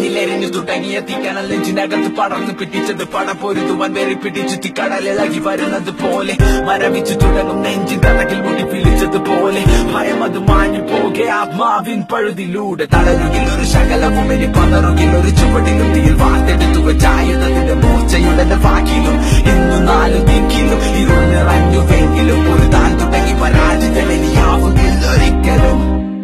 എന്നിലെരിഞ്ഞു തുടങ്ങിയ തീക്കനൽ നെഞ്ചിനകത്ത് പടർന്നു പിടിച്ചത് പടപ്പൊരുതുവാൻ വേറി പിടിച്ചു തിക്കടലിളകി വരുന്നത് പോലെ മരവിച്ചു തുടങ്ങും നെഞ്ചിൻ തടകിൽ മുടി പിടിച്ചതുപോലെ ഭയം അത് മാഞ്ഞു പോകെ ആത്മാവിൻ പഴുതിലൂടെ തളരുകിൽ ഒരു ശകലവും ഇനി പതറുകിൽ ഒരു ചുവടിലും തീയിൽ വാർത്തെടുത്തു വെച്ചായുധത്തിന്റെ മൂർച്ചയുടെ വാക്കിലും ഇന്നു നാലു ദിക്കിലും ഇരുൾ നിറഞ്ഞുവെങ്കിലും ഒരു താൻ തുടങ്ങി പരാജിതനിയാവുകില്ല ഒരിക്കലും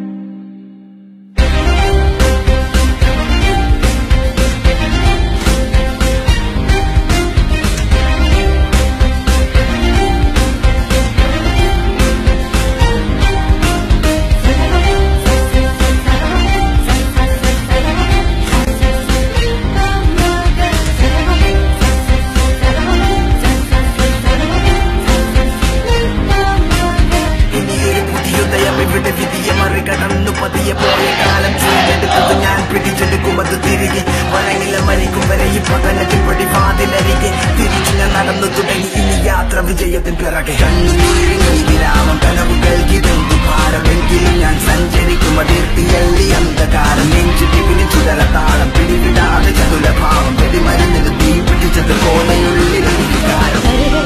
ഇനിയൊരു പുതിയുദയം ഇവിടെ വിധിയെ മറികടന്നു പതിയെ പോയ കാലം ചെയ്തെടുത്തത് ഞാൻ പിടിച്ചെടുക്കും അത് തിരികെ വരങ്ങില മരിക്കും വരെ ഈ പതനത്തിൽ പടി വാതിലരികെ തിരിച്ചു ഞാൻ നടന്നു തുടങ്ങി ഇനി യാത്ര വിജയത്തിൻ പിറകെ കണ്ണുനീരിങ്ങി വിരാമം കനവുകൾക്കിതെന്തു ഭാരമെങ്കിലും ഞാൻ സഞ്ചരിക്കും അതിർത്തിയല്ലി അന്ധകാരം നെഞ്ചു തിരിഞ്ഞു ചുടല താളം പിടിവിടാതെ ചതുല ഭാവം വെടിമരുന്നിന് തീ പിടിച്ചത് കോലയുള്ളിൽ ഒരു വികാരം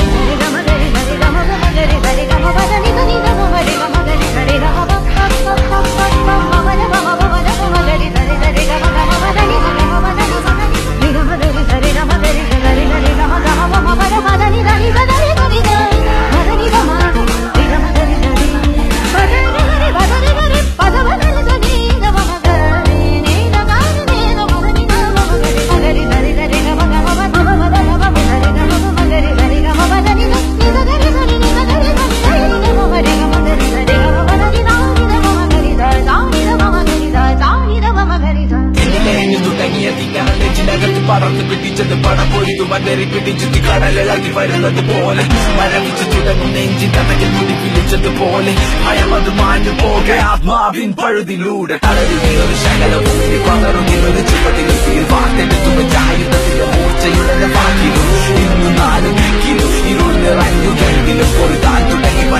എന്നിലെരിഞ്ഞു തുടങ്ങിയ തീക്കനൽ നെഞ്ചിനകത്ത് പടർന്നു പിടിച്ചത് പടപൊരിതു വന്നേറി പിടിച്ചു തീ കടലിളകി വരുന്നത് പോലെ മരവിച്ചു തുടങ്ങും നെഞ്ചിൻ തടകിൽ മുടി പിടിച്ചതുപോലെ ഭയം അത് മാഞ്ഞു പോകെ ആത്മാവിൻ പഴുതിലൂടെ തളരുകിൽ ഒരു ശകലവും ഇനി പതറുകിൽ ഒരു ചുവട്ടിലും തീർ വാർത്തെടുത്തു വെച്ചായുധത്തിന്റെ മൂർച്ചയുടെ വാക്കിലും ഇന്നു നാല് ദിക്കിലും ഇരുൾ നിറഞ്ഞു കെട്ടിലും ഒരു താൻ തുടങ്ങി